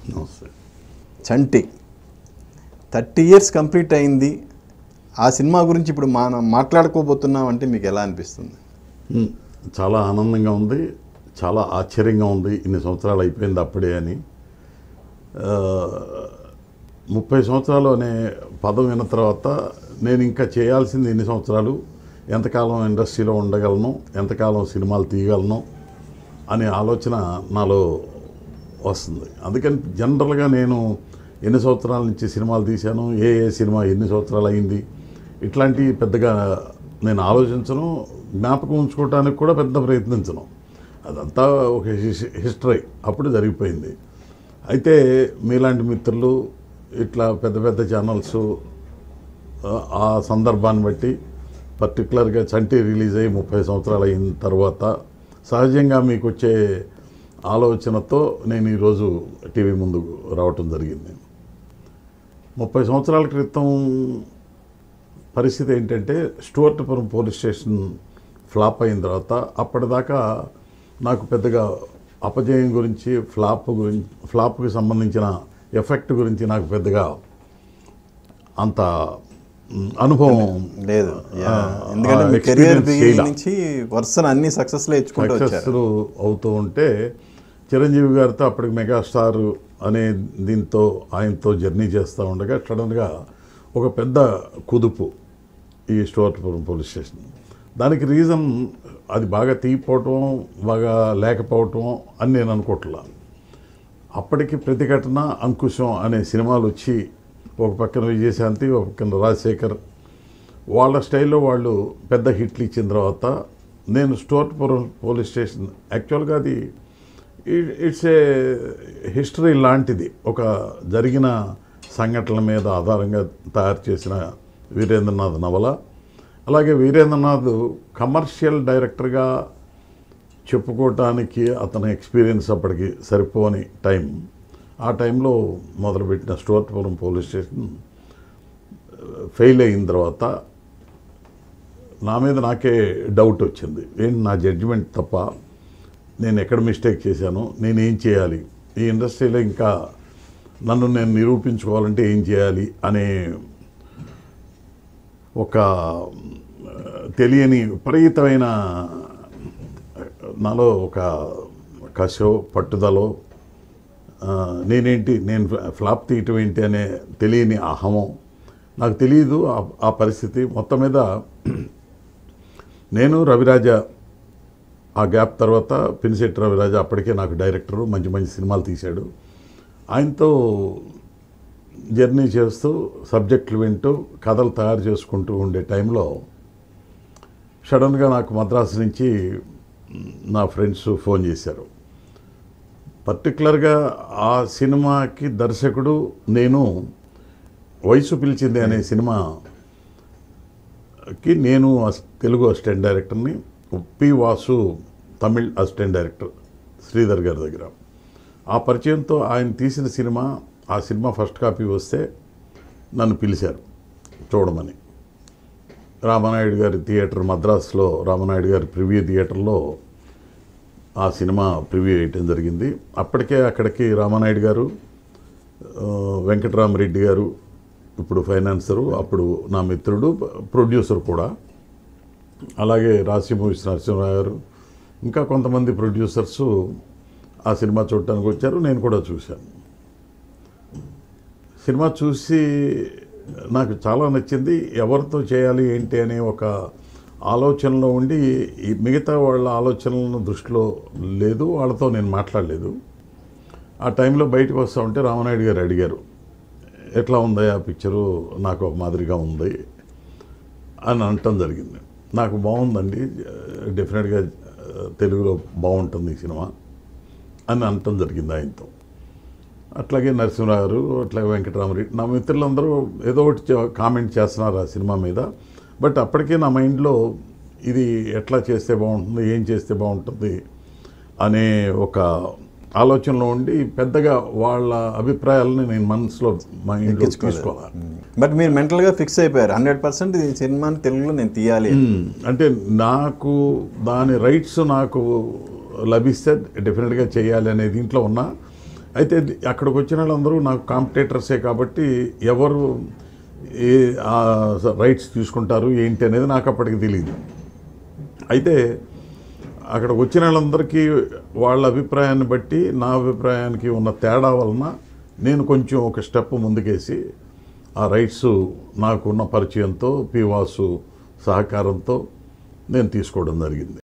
నమస్తే చంటి thirty years complete అయింది ఆ సినిమా గురించి ఇప్పుడు మనం మాట్లాడుకోబోతున్నాం అంటే మీకు ఎలా అనిపిస్తుంది ఉమ్, చాలా ఆనందంగా ఉంది చాలా ఆశ్చర్యంగా ఉంది ఇన్ని సంవత్సరాలు అయిపోయింది అప్పుడే అని ఆ, ముప్పై సంవత్సరాలు అనే పదం విన్న తర్వాత నేను ఇంకా చేయాల్సింది ఎన్ని సంవత్సరాలు ఎంతకాలం ఇండస్ట్రీలో ఉండగలను ఎంతకాలం సినిమాలు తీయగలను అనే ఆలోచన నాలో వస్తుంది అందుకని జనరల్గా నేను ఎన్ని సంవత్సరాల నుంచి సినిమాలు తీశాను ఏ ఏ సినిమా ఎన్ని సంవత్సరాలు అయింది ఇట్లాంటివి పెద్దగా నేను ఆలోచించను జ్ఞాపకం ఉంచుకోవడానికి కూడా పెద్ద ప్రయత్నించను అదంతా ఒక హిస్- హిస్టరీ అప్పుడు జరిగిపోయింది అయితే మీలాంటి మిత్రులు ఇట్లా పెద్ద పెద్ద ఛానల్స్ ఆ సందర్భాన్ని బట్టి పర్టికులర్గా చంటి రిలీజ్ అయ్యి ముప్పై సంవత్సరాలు అయిన తర్వాత సహజంగా మీకు వచ్చే ఆలోచనతో నేను ఈరోజు టీవీ ముందు రావటం జరిగింది ముప్పై సంవత్సరాల క్రితం పరిస్థితి ఏంటంటే స్టూవర్ట్పురం పోలీస్ స్టేషన్ ఫ్లాప్ అయిన తర్వాత అప్పటిదాకా నాకు పెద్దగా అపజయం గురించి ఫ్లాప్ గురించి ఫ్లాప్కి సంబంధించిన ఎఫెక్ట్ గురించి నాకు పెద్దగా అంత మ్, అనుభవం లేదు ఆ, ఎందుకంటే ఆ మీ కెరియర్ experience బిగినింగ్ చేయలా. నుంచి వరుసన అన్ని సక్సెస్లో ఇచ్చుకుంటూ వచ్చారు సక్సెస్ఫుల్ అవుతూ ఉంటే చిరంజీవి గారితో అప్పటికి మెగాస్టార్ అనే దీంతో ఆయనతో జర్నీ చేస్తూ ఉండగా సడన్గా ఒక పెద్ద కుదుపు ఈ స్టోర్పురం పోలీస్ స్టేషన్ దానికి రీజన్ అది బాగా తీయపోవటం బాగా లేకపోవటం అని నేను అనుకోవట్లా అప్పటికి ప్రతిఘటన అంకుశం అనే సినిమాలు వచ్చి ఒక పక్కన విజయశాంతి ఒక పక్కన రాజశేఖర్ వాళ్ళ స్టైల్లో వాళ్ళు పెద్ద హిట్లు ఇచ్చిన తర్వాత నేను స్టోర్పురం పోలీస్ స్టేషన్ యాక్చువల్గా అది ఇట్స్ ఏ హిస్టరీ లాంటిది ఒక జరిగిన సంఘటనల మీద ఆధారంగా తయారు చేసిన వీరేంద్రనాథ్ నవల అలాగే వీరేంద్రనాథ్ కమర్షియల్ డైరెక్టర్గా చెప్పుకోవటానికి అతని ఎక్స్పీరియన్స్ అప్పటికి సరిపోని టైం ఆ టైంలో మొదలుపెట్టిన స్టోర్పురం పోలీస్ స్టేషన్ ఫెయిల్ అయిన తర్వాత నా మీద నాకే డౌట్ వచ్చింది ఏంటి నా జడ్జిమెంట్ తప్ప నేను ఎక్కడ మిస్టేక్ చేశాను నేను ఏం చేయాలి ఈ ఇండస్ట్రీలో ఇంకా నన్ను నేను నిరూపించుకోవాలంటే ఏం చేయాలి అనే ఒక ఆ, తెలియని విపరీతమైన నాలో ఒక కషో పట్టుదలో ఆ, నేనేంటి నేను ఫ్లా- ఫ్లాప్ తీయటం ఏంటి అనే తెలియని అహమం నాకు తెలియదు ఆ- ఆ పరిస్థితి మొత్తం మీద నేను రవిరాజ ఆ గ్యాప్ తర్వాత పినిశెట్టి రవిరాజ అప్పటికే నాకు డైరెక్టరు మంచి మంచి సినిమాలు తీశాడు ఆయనతో జర్నీ చేస్తూ సబ్జెక్టులు వింటూ కథలు తయారు చేసుకుంటూ ఉండే టైంలో సడన్గా నాకు మద్రాసు నుంచి మ్, నా ఫ్రెండ్స్ ఫోన్ చేశారు పర్టికులర్గా ఆ సినిమాకి దర్శకుడు నేను వయసు పిలిచింది అనే సినిమాకి నేను అస్- తెలుగు అసిస్టెంట్ డైరెక్టర్ని P Vasu Tamil assistant director Sridhar గారి దగ్గర ఆ పరిచయంతో ఆయన తీసిన సినిమా ఆ సినిమా ఫస్ట్ కాపీ వస్తే నన్ను పిలిచారు చూడమని రామనాయుడు గారి థియేటర్ మద్రాసులో రామనాయుడు గారి ప్రివ్యూ థియేటర్లో ఆ సినిమా ప్రివ్యూ వేయటం జరిగింది అప్పటికే అక్కడికి రామనాయుడు గారు ఆ, వెంకటరామరెడ్డి గారు ఇప్పుడు ఫైనాన్సరు అప్పుడు నా మిత్రుడు ప్రొడ్యూసర్ కూడా అలాగే రాశి మూవీస్ నరసింహరావు గారు ఇంకా కొంతమంది ప్రొడ్యూసర్స్ ఆ సినిమా చూడటానికి వచ్చారు నేను కూడా చూశాను సినిమా చూసి నాకు చాలా నచ్చింది ఎవరితో చేయాలి ఏంటి అనే ఒక ఆలోచనలో ఉండి ఈ మిగతా వాళ్ళ ఆలోచనలను దృష్టిలో లేదు వాళ్ళతో నేను మాట్లాడలేదు ఆ టైంలో బయటకు వస్తూ ఉంటే రామనాయుడు గారు అడిగారు ఎట్లా ఉంది ఆ పిక్చరు నాకు ఒక మాదిరిగా ఉంది అని అనటం జరిగింది నాకు బాగుందండి డెఫినెట్గా తెలుగులో బాగుంటుంది ఈ సినిమా అని అనటం జరిగింది ఆయనతో అట్లాగే నరసింహరావు గారు అట్లాగే వెంకటరామరెడ్డి నా మిత్రులందరూ ఏదో ఒకటి చే- కామెంట్ చేస్తున్నారు ఆ సినిమా మీద బట్ అప్పటికే నా మైండ్లో ఇది ఎట్లా చేస్తే బాగుంటుంది ఏం చేస్తే బాగుంటుంది అనే ఒక ఆలోచనలో ఉండి పెద్దగా వాళ్ళ అభిప్రాయాలని నేను మనసులో మైండ్లో తీసుకోవాలి బట్ మీరు మెంటల్గా ఫిక్స్ అయిపోయారు హండ్రెడ్ పర్సెంట్ ఈ సినిమాని తెలుగులో నేను తీయాలి అని. మ్మ్. అంటే నాకు దాని రైట్స్ నాకు లభిస్తే డెఫినెట్గా చేయాలి అనే దీంట్లో ఉన్నా అయితే అక్కడికి వచ్చిన వాళ్ళందరూ నాకు కాంపిటేటర్సే కాబట్టి ఎవరు ఏ రైట్స్ తీసుకుంటారు ఏంటి అనేది నాకు అప్పటికి తెలియదు అయితే అక్కడ వచ్చిన వాళ్ళందరికీ వాళ్ళ అభిప్రాయాన్ని బట్టి నా అభిప్రాయానికి ఉన్న తేడా వలన నేను కొంచెం ఒక స్టెప్ ముందుకేసి ఆ రైట్స్ నాకున్న పరిచయంతో పి వాసు సహకారంతో నేను తీసుకోవడం జరిగింది